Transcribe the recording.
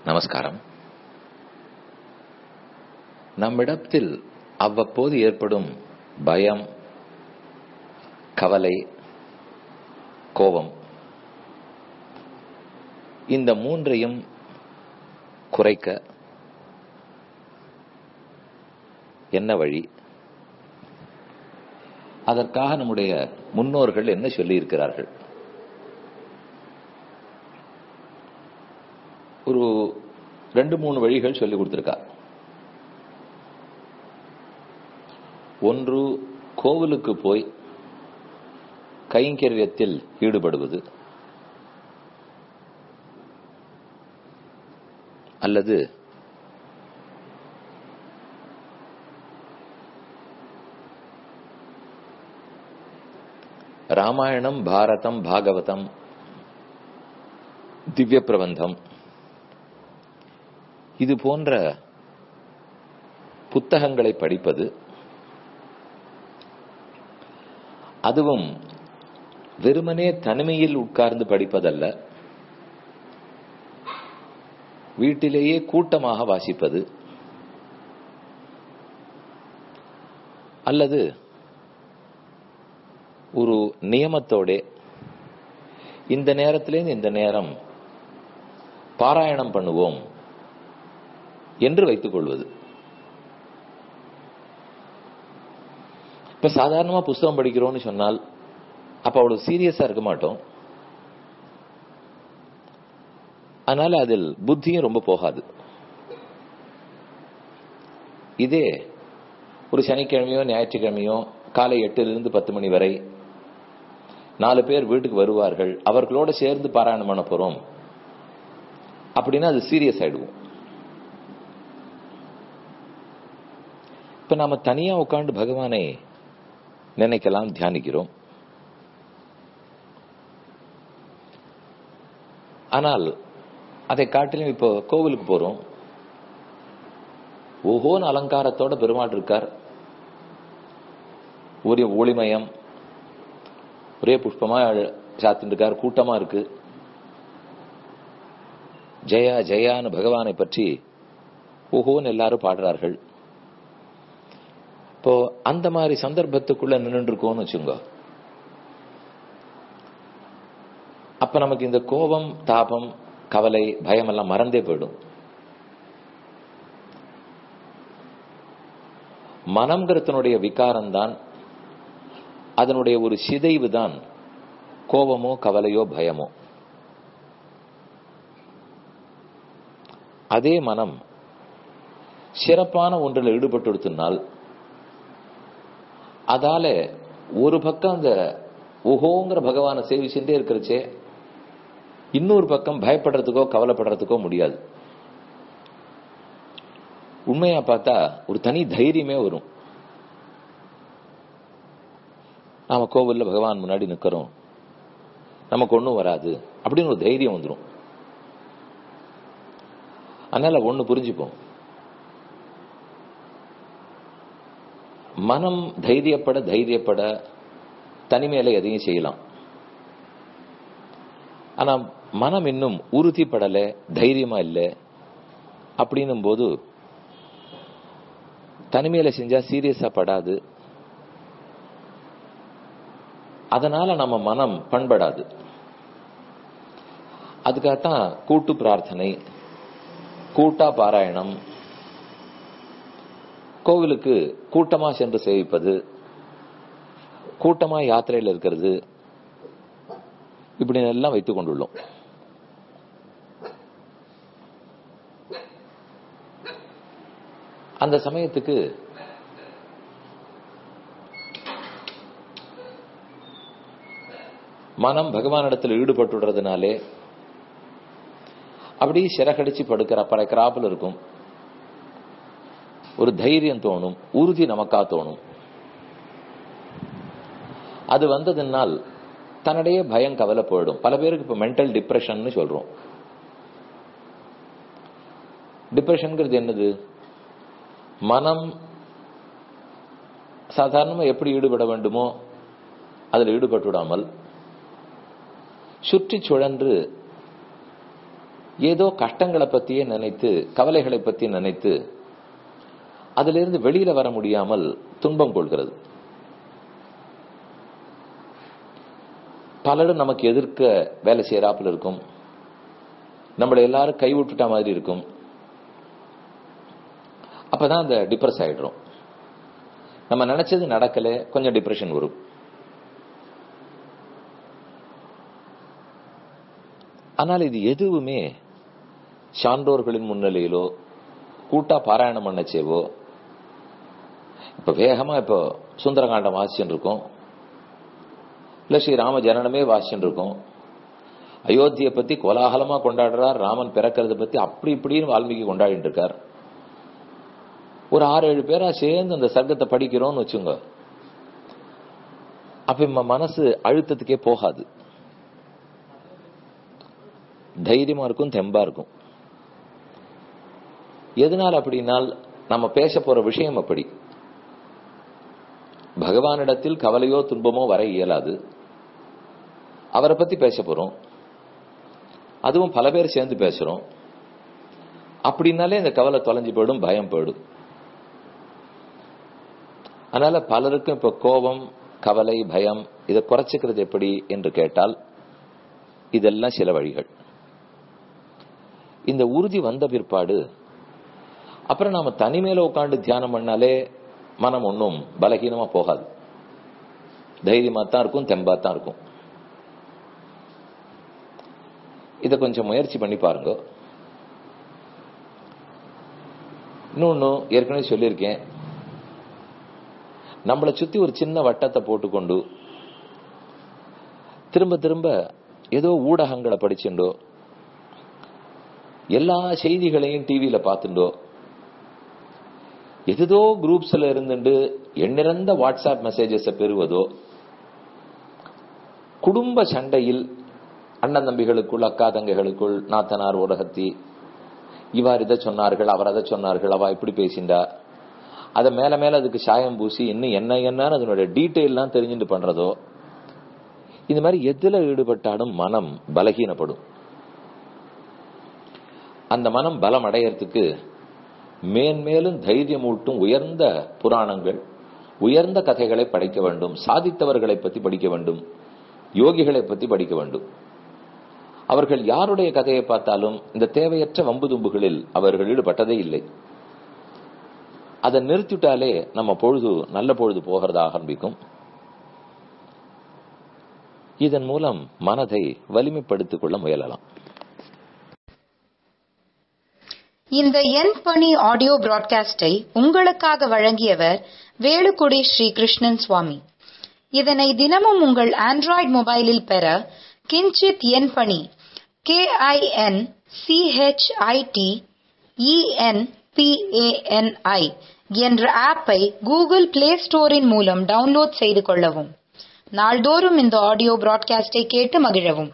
நமஸ்காரம் நம்மிடத்தில் அவ்வப்போது ஏற்படும் பயம் கவலை கோபம் இந்த மூன்றையும் குறைக்க என்ன வழி அதற்காக நம்முடைய முன்னோர்கள் என்ன சொல்லியிருக்கிறார்கள் ஒரு ரெண்டு மூணு வழிகள் சொல்லி கொடுத்திருக்கா ஒன்று கோவிலுக்கு போய் கைங்கரியத்தில் ஈடுபடுவது அல்லது ராமாயணம் பாரதம் பாகவதம் திவ்ய பிரபந்தம் இது போன்ற புத்தகங்களை படிப்பது அதுவும் வெறுமனே தனிமையில் உட்கார்ந்து படிப்பதல்ல வீட்டிலேயே கூட்டமாக வாசிப்பது அல்லது ஒரு நியமத்தோட இந்த நேரத்திலேருந்து இந்த நேரம் பாராயணம் பண்ணுவோம் என்று வைத்துக் கொள்வது இப்ப சாதாரணமா புஸ்தகம் படிக்கிறோம்னு சொன்னால் அப்ப அவ்வளவு சீரியஸா இருக்க மாட்டோம் அதனால அதில் புத்தியும் ரொம்ப போகாது இதே ஒரு சனிக்கிழமையோ ஞாயிற்றுக்கிழமையோ காலை எட்டிலிருந்து பத்து மணி வரை நாலு பேர் வீட்டுக்கு வருவார்கள் அவர்களோட சேர்ந்து பாராயணம் பண்ண போறோம் அப்படின்னா அது சீரியஸ் ஆயிடுவோம் இப்ப நாம தனியா உட்காந்து பகவானை நினைக்கலாம் தியானிக்கிறோம் ஆனால் அதை காட்டிலும் இப்போ கோவிலுக்கு போறோம் ஓஹோன்னு அலங்காரத்தோட பெருமாள் இருக்கார் ஒரே ஒளிமயம் ஒரே புஷ்பமா சாத்திட்டு இருக்கார் கூட்டமா இருக்கு ஜெயா ஜெயான்னு பகவானை பற்றி ஓஹோன்னு எல்லாரும் பாடுறார்கள் இப்போ அந்த மாதிரி சந்தர்ப்பத்துக்குள்ள நின்று இருக்கோம்னு வச்சுங்க அப்ப நமக்கு இந்த கோபம் தாபம் கவலை பயம் எல்லாம் மறந்தே போயிடும் மனம்ங்கிறதனுடைய விகாரம் தான் அதனுடைய ஒரு சிதைவு தான் கோபமோ கவலையோ பயமோ அதே மனம் சிறப்பான ஒன்றில் ஈடுபட்டு அதால ஒரு பக்கம் அந்த ஓஹோங்கிற பகவானை சேவிச்சுட்டே இருக்கிறச்சே இன்னொரு பக்கம் பயப்படுறதுக்கோ கவலைப்படுறதுக்கோ முடியாது உண்மையா பார்த்தா ஒரு தனி தைரியமே வரும் நாம கோவில்ல பகவான் முன்னாடி நிக்கிறோம் நமக்கு ஒண்ணும் வராது அப்படின்னு ஒரு தைரியம் வந்துடும் அதனால ஒண்ணு புரிஞ்சுப்போம் மனம் தைரியப்பட தைரியப்பட தனிமையில எதையும் செய்யலாம் ஆனா மனம் இன்னும் உறுதிப்படல தைரியமா இல்லை அப்படின்னும் போது தனிமையில செஞ்சா சீரியஸா படாது அதனால நம்ம மனம் பண்படாது அதுக்காகத்தான் கூட்டு பிரார்த்தனை கூட்டா பாராயணம் கோவிலுக்கு கூட்டமா சென்று சேவிப்பது கூட்டமா யாத்திரையில் இருக்கிறது இப்படி எல்லாம் வைத்துக் கொண்டுள்ளோம் அந்த சமயத்துக்கு மனம் பகவானிடத்தில் ஈடுபட்டுடுறதுனாலே அப்படி சிறகடிச்சு படுக்கிற பறக்கிறாப்புல இருக்கும் ஒரு தைரியம் தோணும் உறுதி நமக்கா தோணும் அது வந்ததுனால் தன்னுடைய பயம் கவலை போயிடும் பல பேருக்கு இப்ப மென்டல் டிப்ரெஷன் சொல்றோம் டிப்ரெஷன்ங்கிறது என்னது மனம் சாதாரணமா எப்படி ஈடுபட வேண்டுமோ அதில் ஈடுபட்டு விடாமல் சுற்றி சுழன்று ஏதோ கஷ்டங்களை பத்தியே நினைத்து கவலைகளை பத்தி நினைத்து அதிலிருந்து வெளியில வர முடியாமல் துன்பம் கொள்கிறது பலரும் நமக்கு எதிர்க்க வேலை செய்யறாப்புல இருக்கும் நம்மளை எல்லாரும் கைவிட்டுட்ட மாதிரி இருக்கும் அப்பதான் அந்த டிப்ரெஸ் ஆயிடுறோம் நம்ம நினைச்சது நடக்கல கொஞ்சம் டிப்ரெஷன் வரும் ஆனால் இது எதுவுமே சான்றோர்களின் முன்னிலையிலோ கூட்டா பாராயணம் பண்ணச்சேவோ இப்ப வேகமா இப்போ சுந்தரகாண்டம் வாசிச்சுட்டு இருக்கோம் இல்ல ஸ்ரீ ராம ஜனனமே வாசிச்சுட்டு இருக்கோம் அயோத்தியை பத்தி கோலாகலமா கொண்டாடுறார் ராமன் பிறக்கிறத பத்தி அப்படி இப்படின்னு வால்மீகி கொண்டாடிட்டு இருக்கார் ஒரு ஆறு ஏழு பேரா சேர்ந்து அந்த சர்க்கத்தை படிக்கிறோம்னு வச்சுங்க அப்ப நம்ம மனசு அழுத்தத்துக்கே போகாது தைரியமா இருக்கும் தெம்பா இருக்கும் எதனால் அப்படின்னால் நம்ம பேச போற விஷயம் அப்படி பகவானிடத்தில் கவலையோ துன்பமோ வர இயலாது அவரை பத்தி பேச போறோம் அதுவும் பல பேர் சேர்ந்து பேசுறோம் அப்படின்னாலே இந்த கவலை தொலைஞ்சு போயிடும் பயம் போயிடும் அதனால பலருக்கும் இப்ப கோபம் கவலை பயம் இதை குறைச்சிக்கிறது எப்படி என்று கேட்டால் இதெல்லாம் சில வழிகள் இந்த உறுதி வந்த பிற்பாடு அப்புறம் நாம தனிமையில உட்காந்து தியானம் பண்ணாலே மனம் ஒன்றும் பலகீனமா போகாது தைரியமா தான் இருக்கும் தெம்பா தான் இருக்கும் இத கொஞ்சம் முயற்சி பண்ணி பாருங்க இன்னொன்னு ஏற்கனவே சொல்லியிருக்கேன் நம்மளை சுத்தி ஒரு சின்ன வட்டத்தை போட்டுக்கொண்டு திரும்ப திரும்ப ஏதோ ஊடகங்களை படிச்சுண்டோ எல்லா செய்திகளையும் டிவியில பார்த்துட்டோ எதுதோ குரூப்ஸ்ல இருந்துட்டு எண்ணிறந்த வாட்ஸ்அப் மெசேஜஸ் பெறுவதோ குடும்ப சண்டையில் அண்ணன் தம்பிகளுக்குள் அக்கா தங்கைகளுக்குள் நாத்தனார் உலகத்தி இவார் இதை சொன்னார்கள் அவர் அதை சொன்னார்கள் அவ இப்படி பேசிண்டா அதை மேல மேல அதுக்கு சாயம் பூசி இன்னும் என்ன என்னன்னு அதனுடைய டீட்டெயில்லாம் தெரிஞ்சுட்டு பண்றதோ இந்த மாதிரி எதுல ஈடுபட்டாலும் மனம் பலகீனப்படும் அந்த மனம் பலம் அடையறதுக்கு மேன்மேலும் தைரியமூட்டும் உயர்ந்த புராணங்கள் உயர்ந்த கதைகளை படிக்க வேண்டும் சாதித்தவர்களை பற்றி படிக்க வேண்டும் யோகிகளை பற்றி படிக்க வேண்டும் அவர்கள் யாருடைய கதையை பார்த்தாலும் இந்த தேவையற்ற வம்பு தும்புகளில் அவர்கள் ஈடுபட்டதே இல்லை அதை நிறுத்திட்டாலே நம்ம பொழுது நல்ல பொழுது போகிறதா ஆரம்பிக்கும் இதன் மூலம் மனதை வலிமைப்படுத்திக் கொள்ள முயலலாம் இந்த என் பணி ஆடியோ பிராட்காஸ்டை உங்களுக்காக வழங்கியவர் வேலுக்குடி ஸ்ரீ கிருஷ்ணன் சுவாமி இதனை தினமும் உங்கள் ஆண்ட்ராய்டு மொபைலில் பெற கிஞ்சித் என் பணி கே ஐ என் சிஹெச்ஐடி இஎன்பிஏஎன்ஐ என்ற ஆப்பை கூகுள் பிளே ஸ்டோரின் மூலம் டவுன்லோட் செய்து கொள்ளவும் நாள்தோறும் இந்த ஆடியோ பிராட்காஸ்டை கேட்டு மகிழவும்